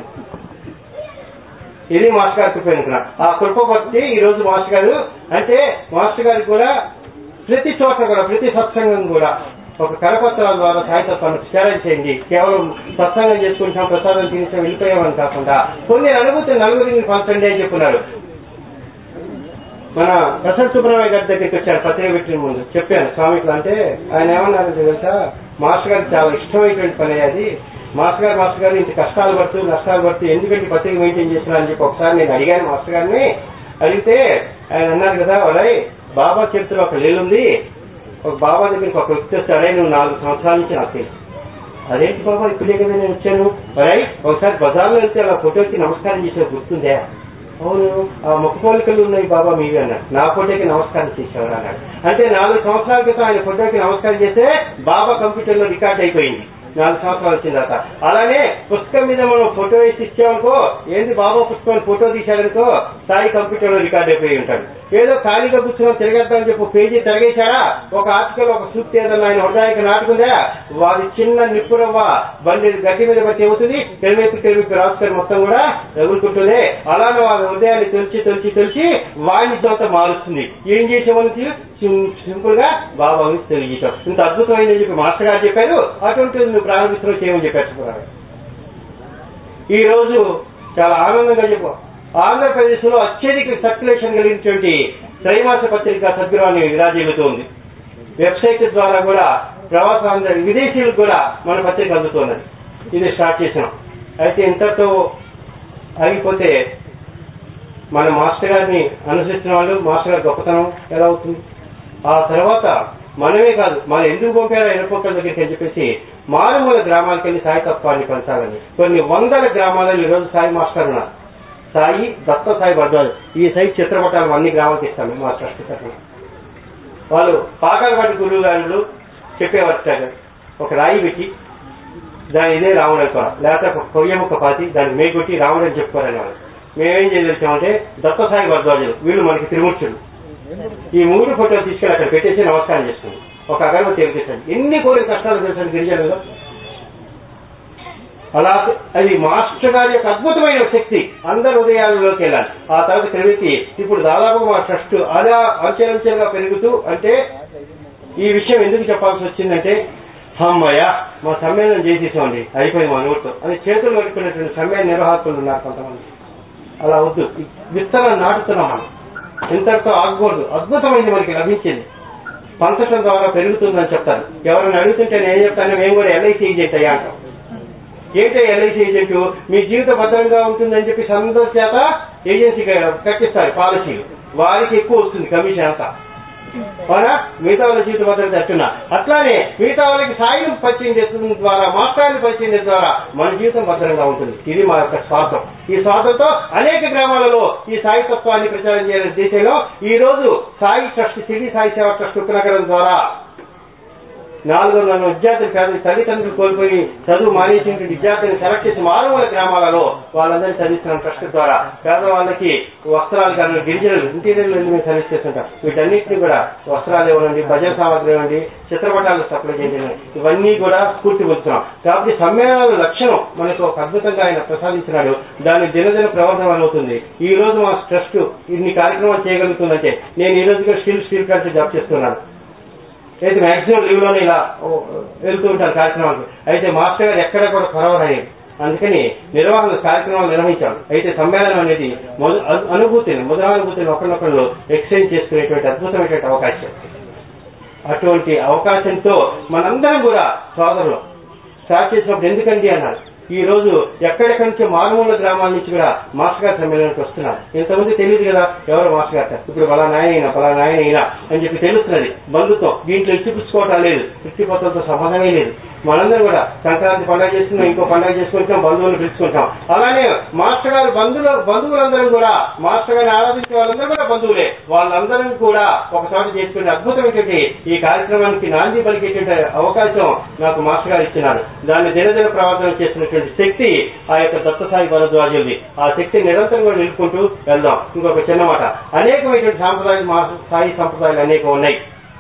ఇది మాస్టర్ గారి కృప అనుకున్నా ఆ కృప బట్టి ఈ రోజు మాస్టర్ గారు అంటే మాస్టర్ గారికి కూడా ప్రతి చోట కూడా ప్రతి సత్సంగం కూడా ఒక కరపత్రాల ద్వారా సాయితత్వాన్ని ప్రచారం చేయండి కేవలం సత్సంగం చేసుకుంటాం ప్రసాదం తినేసాం వెళ్ళిపోయామని కాకుండా కొన్ని అనుభూతి నలుగురిని పంచండి అని చెప్పున్నారు మన ప్రసన్న సుబ్రహ్మణ్య గారి దగ్గరికి వచ్చాను పత్రిక పెట్టిన ముందు చెప్పాను స్వామికులు అంటే ఆయన ఏమన్నారంటే తెలుసా మాస్టర్ గారికి చాలా ఇష్టమైనటువంటి పని అది మాస్టర్ గారు మాస్టర్ గారు ఇంత కష్టాలు పడుతూ నష్టాలు పడుతూ ఎందుకంటే పత్రిక మెయింటైన్ చేస్తున్నా అని చెప్పి ఒకసారి నేను అడిగాను మాస్టర్ గారిని అడిగితే ఆయన అన్నారు కదా ఒరయ్ బాబా చరిత్రలో ఒక ఉంది ఒక బాబా దగ్గరికి ఒక వ్యక్తి వస్తాడే నువ్వు నాలుగు సంవత్సరాల నుంచి నాకు తెలుసు అదేంటి బాబా ఇప్పుడే కదా నేను వచ్చాను ఒరయ్ ఒకసారి బజార్లో వెళ్తే అలా ఫోటోకి నమస్కారం చేసే గుర్తుందే అవును ఆ ముఖ పోలికలు ఉన్నాయి బాబా మీవి అన్నాడు నా ఫోటోకి నమస్కారం చేసేవారు అన్నాడు అంటే నాలుగు సంవత్సరాల క్రితం ఆయన ఫోటోకి నమస్కారం చేస్తే బాబా కంప్యూటర్ లో రికార్డ్ అయిపోయింది నాలుగు సంవత్సరాలు వచ్చిన తర్వాత అలానే పుస్తకం మీద మనం ఫోటో వేసి ఇచ్చామనుకో ఏంది బాబా పుస్తకం ఫోటో తీశాడనుకో సాయి కంప్యూటర్ లో రికార్డ్ అయిపోయి ఉంటాడు ఏదో ఖాళీగా కూర్చొని తిరగేద్దామని చెప్పి పేజీ తిరగేశారా ఒక ఆర్టికల్ ఒక సూక్తి ఏదన్నా ఆయన హృదయానికి నాటుకుందా వారి చిన్న నిప్పురవ్వ బండి గడ్డి మీద బట్టి అవుతుంది తెలివైపు తెలివైపు రాసుకొని మొత్తం కూడా ఎగురుకుంటుంది అలానే వారి హృదయాన్ని తొలిచి తొలిచి తొలిచి వాడిని సొంత మారుస్తుంది ఏం చేసేవాళ్ళకి సింపుల్ గా బాబా గురించి తెలియజేశాం ఇంత అద్భుతమైందని చెప్పి మాస్టర్ గారు చెప్పారు అటువంటిది నువ్వు ప్రారంభిస్తున్నావు చేయమని చెప్పారు చెప్పారు ఈ రోజు చాలా ఆనందంగా చెప్పు ఆంధ్రప్రదేశ్ లో అత్యధిక సర్క్యులేషన్ కలిగినటువంటి త్రైమాస పత్రిక సద్గురాన్ని విరాజిల్లుతోంది వెబ్సైట్ ద్వారా కూడా ప్రవాసాంధ్ర విదేశీయులకు కూడా మన పత్రిక అందుతున్నది ఇది స్టార్ట్ చేసినాం అయితే ఇంతతో ఆగిపోతే మన మాస్టర్ గారిని అనుసరిస్తున్న వాళ్ళు మాస్టర్ గారి గొప్పతనం ఎలా అవుతుంది ఆ తర్వాత మనమే కాదు మనం ఎందుకు పంపారో ఎనపోకల దగ్గరికి అని చెప్పేసి మారుమూల గ్రామాలకు వెళ్ళి సాయి తత్వాన్ని పంచాలని కొన్ని వందల గ్రామాలలో ఈరోజు సాయి మాస్టర్ ఉన్నారు సాయి దత్త సాయి భద్రాజు ఈ సాయి చిత్రపటాలు అన్ని గ్రామాలకు ఇస్తాం మేము మా ట్రస్ట్ తరఫున వాళ్ళు పాకాలపాటి గురువు గారు చెప్పేవారు సార్ ఒక రాయి పెట్టి దాని ఇదే రావణ్ అనుకోవాలి లేకపోతే ఒక కొయ్య ముక్క పాతి దాన్ని మేగొట్టి రావణ్ అని చెప్పుకోరని వాళ్ళు మేమేం చేయదలిచామంటే దత్త సాయి భద్రాజులు వీళ్ళు మనకి తిరుమూర్చులు ఈ మూడు ఫోటోలు తీసుకెళ్ళి అక్కడ పెట్టేసి నమస్కారం చేస్తుంది ఒక అగరబత్తి ఎగిరిస్తాడు ఎన్ని కోరిక కష్టాలు తెలుసండి గిరిజనులు అలా అది మాస్టర్ గారి యొక్క అద్భుతమైన శక్తి అందరి హృదయాలలోకి వెళ్ళాలి ఆ తర్వాత క్రమికి ఇప్పుడు దాదాపు మా ట్రస్ట్ అలా అంచెలంచెలుగా పెరుగుతూ అంటే ఈ విషయం ఎందుకు చెప్పాల్సి వచ్చిందంటే అమ్మయ్య మా సమ్మేళనం చేసేసామండి అయిపోయింది మా నోటితో అని చేతులు కట్టుకున్నటువంటి సమ్మేళన నిర్వాహకులు ఉన్నారు కొంతమంది అలా వద్దు ఈ విత్తనం నాటుతున్నాం మనం ఇంతటితో ఆగకూడదు అద్భుతమైంది మనకి లభించింది పంచటం ద్వారా పెరుగుతుందని చెప్తారు ఎవరైనా అడుగుతుంటే నేను చెప్తాను మేము కూడా ఎల్ఐసి ఏజెంట్ అయ్యా అంటాం ఏంటో ఎల్ఐసి ఏజెంట్ మీ జీవిత భద్రంగా ఉంటుందని చెప్పి అందరి చేత ఏజెన్సీ కట్టిస్తారు పాలసీలు వారికి ఎక్కువ వస్తుంది కమిషన్ అంతా అవునా మిగతా వాళ్ళ జీవిత భద్రత అట్టున్నా అట్లానే మిగతా వాళ్ళకి సాయం పరిచయం చేసిన ద్వారా మాస్టర్ని పరిచయం చేసిన ద్వారా మన జీవితం భద్రంగా ఉంటుంది ఇది మా యొక్క స్వార్థం ఈ స్వార్థంతో అనేక గ్రామాలలో ఈ సాయి తత్వాన్ని ప్రచారం చేయాలని దేశంలో ఈ రోజు సాయి ట్రస్ట్ సిడి సాయి సేవా ట్రస్ట్ ఉపనగరం ద్వారా నాలుగు వందల విద్యార్థులు పేద తల్లిదండ్రులు కోల్పోయి చదువు మానేసినటువంటి విద్యార్థులను సెలెక్ట్ చేసి మారుమూల గ్రామాలలో వాళ్ళందరినీ చదివిస్తున్న ట్రస్ట్ ద్వారా పేదవాళ్ళకి వస్త్రాలు కానీ గిరిజనులు ఇంటీరియర్లు మేము సర్వీస్ చేస్తుంటాం వీటన్నిటిని కూడా వస్త్రాలు ఇవ్వండి భజన సామాగ్రి ఇవ్వండి చిత్రపటాలు సప్లై చేయండి ఇవన్నీ కూడా స్ఫూర్తి పొందుతున్నాం కాబట్టి సమ్మేళనాల లక్షణం మనకు ఒక అద్భుతంగా ఆయన ప్రసాదించినాడు దాని దినదిన ప్రవర్ధన అవుతుంది ఈ రోజు మా ట్రస్ట్ ఇన్ని కార్యక్రమాలు చేయగలుగుతుందంటే నేను ఈ రోజుగా స్టీల్ స్టీల్ ప్లాంట్ జాబ్ చేస్తున్నాను అయితే మాక్సిమం లీవ్ లోనే ఇలా ఓ, వెళ్తూ ఉంటారు కార్యక్రమాలకు అయితే మాస్టర్ గారు ఎక్కడ కూడా కొరవరయ్యేది అందుకని నిర్వహణ కార్యక్రమాలు నిర్వహించాం అయితే సమ్మేళనం అనేది మొద అను- అనుభూతిని మధురానుభూతిని ఒకరినొకరు ఎక్స్చేంజ్ చేసుకునేటువంటి అద్భుతమైనటువంటి అవకాశం అటువంటి అవకాశంతో మనందరం కూడా సోదరులు స్టార్ట్ చేసినప్పుడు ఎందుకండి అన్నారు ఈ రోజు ఎక్కడెక్కడి నుంచో మారుమూల గ్రామాల నుంచి కూడా మాస్టర్ గారి సమ్మేళనానికి వస్తున్నారు ఇంతమంది తెలియదు కదా ఎవరు మాస్టర్ గారు ఇప్పుడు పలా నాయన అయినా పలా నాయన అయినా అని చెప్పి తెలుస్తున్నది బంధుత్వం దీంట్లో ఇచ్చిపుచ్చుకోవటం లేదు తృప్తిపత్రంతో సంబంధమే లేదు మనందరం కూడా సంక్రాంతి పండుగ చేసుకున్నాం ఇంకో పండుగ చేసుకుంటాం బంధువులు పిలుచుకుంటాం అలానే మాస్టర్ గారు బంధువులు బంధువులందరూ కూడా మాస్టర్ గారిని ఆరాధించే వాళ్ళందరూ కూడా బంధువులే వాళ్ళందరం కూడా ఒక చోట చేసుకునే అద్భుతమైనటువంటి ఈ కార్యక్రమానికి నాంది పలికేటువంటి అవకాశం నాకు మాస్టర్ గారు ఇచ్చినారు దాన్ని దినదిన ప్రవర్తన చేసినటువంటి శక్తి ఆ యొక్క దత్తసాయి భరద్వాజులది ఆ శక్తి నిరంతరం కూడా నిలుపుకుంటూ వెళ్దాం ఇంకొక చిన్న మాట అనేకమైనటువంటి సాంప్రదాయాలు మా సాయి సంప్రదాయాలు అనేకం ఉన్నాయి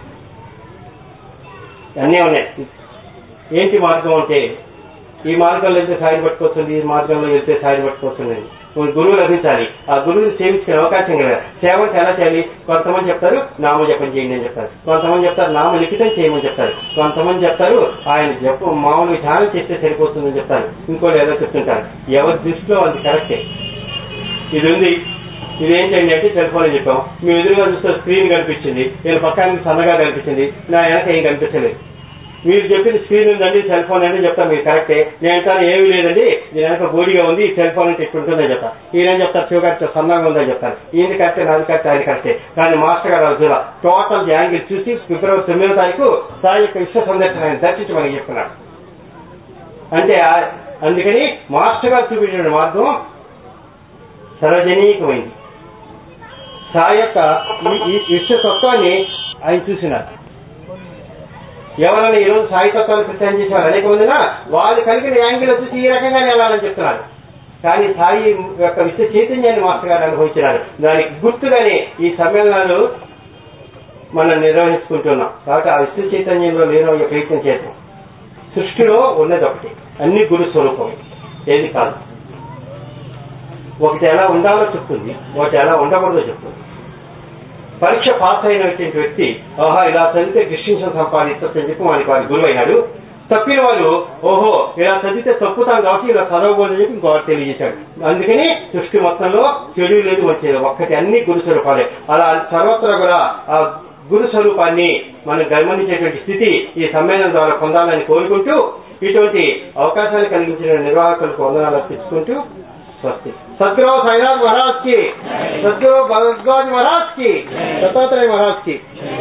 అన్నీ ఉన్నాయి ఏంటి మార్గం అంటే ఈ మార్గంలో వెళ్తే సాయి పట్టుకొస్తుంది ఈ మార్గంలో వెళ్తే సాయి పట్టుకొస్తుంది ఒక గురువు లభించాలి ఆ గురువుని సేవించుకునే అవకాశం కదా సేవ అంటే ఎలా చేయాలి కొంతమంది చెప్తారు నామ జపం చేయండి అని చెప్తారు కొంతమంది చెప్తారు నామ లిఖితం చేయమని చెప్తారు కొంతమంది చెప్తారు ఆయన జపం మామూలు ధ్యానం చేస్తే సరిపోతుందని చెప్తారు ఇంకోటి ఏదో చెప్తుంటారు ఎవరి దృష్టిలో అది కరెక్టే ఇది ఉంది ఇదేం చేయండి అంటే సెల్ ఫోన్ అని చెప్పాం మీ ఎదురుగా చూస్తే స్క్రీన్ కనిపించింది నేను పక్కన సన్నగా కనిపించింది నా వెనక ఏం కనిపించలేదు మీరు చెప్పిన స్క్రీన్ ఉందండి సెల్ ఫోన్ అని చెప్తాను మీరు కరెక్టే నేను అంటాను ఏమీ లేదండి దీని వెనక బోడిగా ఉంది సెల్ ఫోన్ అంటే ఇట్లా ఉంటుందని చెప్తాను ఈయన చెప్తారు శివగారి సన్నగా ఉందని చెప్తారు ఈయన కరెక్టే నాది కరెక్టే ఆయన కరెక్టే కానీ మాస్టర్ గారు అర్జున టోటల్ యాంగిల్ చూసి ఫిబ్రవరి తొమ్మిదో తారీఖు సాయి యొక్క విశ్వ సందర్శన ఆయన దర్శించమని చెప్తున్నాడు అంటే ఆ- అందుకని మాస్టర్ గారు చూపించిన మార్గం సర్వజనీయకమైంది సాయి యొక్క ఈ- ఈ విశ్వతత్వాన్ని ఆయన చూసినారు ఎవరైనా ఈ రోజు సాయి తత్వాన్ని ప్రచారం చేసేవారు అనేక మందినా వాళ్ళు కలిగిన యాంగిల్ చూసి ఈ రకంగానే వెళ్ళాలని చెప్తున్నారు కానీ సాయి యొక్క విశ్వ చైతన్యాన్ని మాస్టర్ గారు అనుభవించినారు దానికి గుర్తుగానే ఈ సమ్మేళనాలు మనం నిర్వహించుకుంటున్నాం కాబట్టి ఆ విశ్వ చైతన్యంలో లేనయ్యే ప్రయత్నం చేద్దాం సృష్టిలో ఉన్నది ఒకటి అన్ని గురు స్వరూపం ఏది కాదు ఒకటి ఎలా ఉండాలో చెప్తుంది ఒకటి ఎలా ఉండకూడదో చెప్తుంది పరీక్ష పాస్ అయినటువంటి వ్యక్తి ఆహా ఇలా చదివితే డిస్టింక్షన్ సంపాదించవచ్చు అని చెప్పి వానికి వారి గురువు అయినాడు తప్పిన వాళ్ళు ఓహో ఇలా చదివితే తప్పుతాం కాబట్టి ఇలా చదవకూడదని చెప్పి ఇంకో వాడు తెలియజేశాడు అందుకని సృష్టి మొత్తంలో చెడు లేదు మంచి లేదు ఒక్కటి అన్ని గురు స్వరూపాలే అలా సర్వత్రా కూడా ఆ గురు స్వరూపాన్ని మనం గమనించేటువంటి స్థితి ఈ సమ్మేళనం ద్వారా పొందాలని కోరుకుంటూ ఇటువంటి అవకాశాన్ని కలిగించిన నిర్వాహకులకు వందనాలు అర్పించుకుంటూ స్వస్తి సద్గురు సాయినాథ్ మహారాజ్ కి సద్గురు భగవద్వాజ్ మహారాజ్ కి దత్తాత్రేయ మహారాజ్ కి